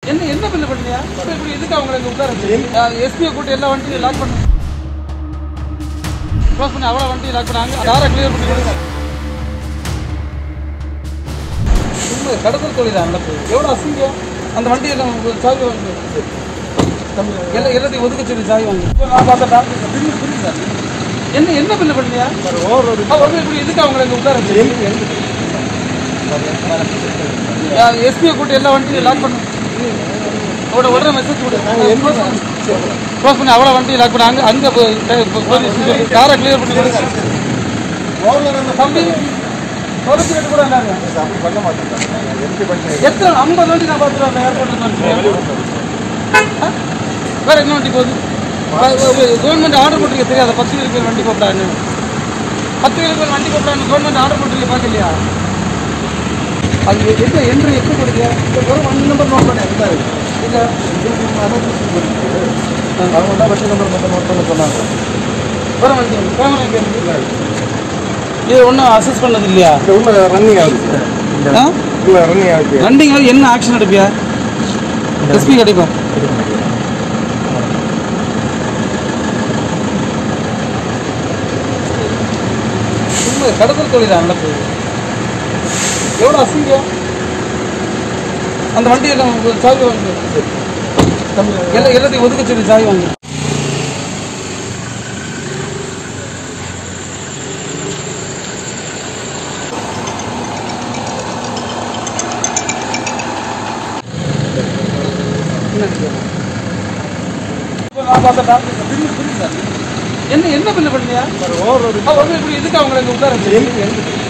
என்ன என்ன பில்லு பண்ணியா இப்ப இப்படி எதுக்கு அவங்களை இங்க உட்கார வச்சு எஸ்பியை கூட்டி எல்லா வண்டியும் லாக் பண்ணு க்ளோஸ் பண்ணி அவ்வளோ வண்டியும் லாக் பண்ணாங்க காரை கிளியர் பண்ணி கொடுங்க சும்மா கடத்தல் தொழிலா நடப்பு எவ்வளோ அசிங்கம் அந்த வண்டியை நம்ம சாவி வாங்க எல்லாம் எல்லாத்தையும் ஒதுக்க சொல்லி சாவி வாங்க நான் பார்த்தா புரியுது புரியுது சார் என்ன என்ன பில்லு பண்ணியா ஓவர் இப்படி எதுக்கு அவங்களை இங்க உட்கார வச்சு எஸ்பியை கூட்டி எல்லா வண்டியும் லாக் பண்ணு உட உடனே மெசேஜ் கொடு க்ளோஸ் பண்ணி அவ்வளோ வண்டியும் லாக் பண்ணாங்க அங்கே போலீஸ் காரை கிளியர் பண்ணி கொடுங்க தம்பி தொடர்ச்சி கட்டு கூட இல்லாங்க எத்தனை ஐம்பது வண்டி நான் பார்த்துருவேன் ஏர்போர்ட்டில் வேற என்ன வண்டி போகுது கவர்மெண்ட் ஆர்டர் போட்டிருக்க தெரியாத பத்து கிலோ பேர் வண்டி போட்டாங்க பத்து கிலோ பேர் வண்டி போட்டாங்க கவர்மெண்ட் ஆர்டர் போட்டிருக்க பார்க்கலையா அது எந்த என்று எப்போ கொடுங்க இந்த ஒரு ஒன் நம்பர் நோட் பண்ண இருந்தாரு இல்லை அவங்க தான் வண்டி நம்பர் மட்டும் நோட் பண்ண சொன்னாங்க வர வண்டி கேமரா இங்கே இருக்கு இது ஒன்றும் அசஸ் பண்ணது இல்லையா உள்ள ரன்னிங் ஆகுது ஆ உள்ள ரன்னிங் ஆகுது ரன்னிங் ஆகி என்ன ஆக்ஷன் எடுப்பியா எஸ்பி கிடைப்பா சும்மா கடத்தல் தொழிலா நடப்பு எவ்வளோ அசிங்கம் அந்த வண்டியை நம்ம சாவி வாங்க எல்லாம் எல்லாத்தையும் ஒதுக்க சொல்லி சாவி வாங்க நான் பார்த்தா புரியுது புரியுது சார் என்ன என்ன பில்லு பண்ணியா ஓவர் இப்படி எதுக்கு அவங்களை இங்க உட்கார வச்சு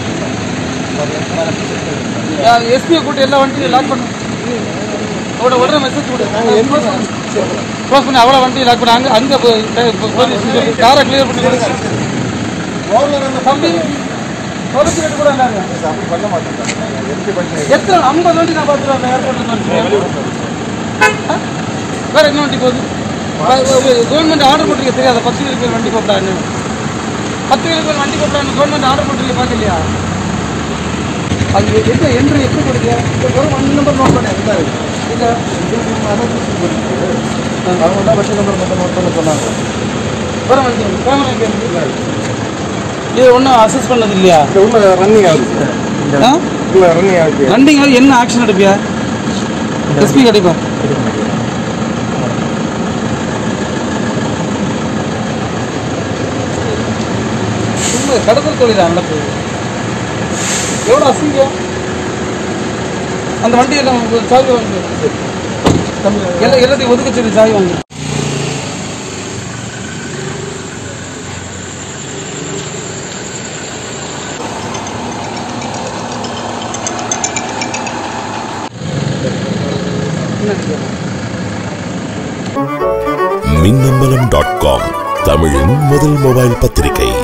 எஸ்பியை கூட்டி எல்லா வண்டியும் லாக் பண்ணு உட உடனே மெசேஜ் கொடு க்ளோஸ் பண்ணி அவ்வளோ வண்டியும் லாக் பண்ணாங்க அங்கே போலீஸ் காரை கிளியர் பண்ணி கொடுங்க தம்பி தொடர்ச்சி கட்டு கூட இல்லாங்க பண்ண மாட்டேன் எப்படி பண்ணி எத்தனை ஐம்பது வண்டி நான் பார்த்துருவேன் ஏர்போர்ட்டில் வேற என்ன வண்டி போகுது கவர்மெண்ட் ஆர்டர் போட்டிருக்க தெரியாத பத்து கிலோ பேர் வண்டி போட்டாங்க பத்து கிலோ பேர் வண்டி போட்டாங்க கவர்மெண்ட் ஆர்டர் போட்டிருக்க பார்க்கலையா அது எந்த என்று எப்போ கொடுங்க இந்த ஒரு ஒன் நம்பர் நோட் பண்ண இருந்தாரு இல்லை அவங்க தான் வண்டி நம்பர் மட்டும் நோட் பண்ண சொன்னாங்க வர வண்டி கேமரா இங்கே இருக்கு இது ஒன்றும் அசஸ் பண்ணது இல்லையா உள்ள ரன்னிங் ஆகுது ஆ உள்ள ரன்னிங் ஆகுது ரன்னிங் ஆகி என்ன ஆக்ஷன் எடுப்பியா எஸ்பி கிடைப்பா சும்மா கடத்தல் தொழிலா நடப்பு எவ்வளோ அசிங்கம் அந்த வண்டியை நம்ம சாவி வாங்க எல்லாம் எல்லாத்தையும் ஒதுக்க சொல்லி சாவி வாங்க மின்னம்பலம் டாட் காம் தமிழின் முதல் மொபைல் பத்திரிகை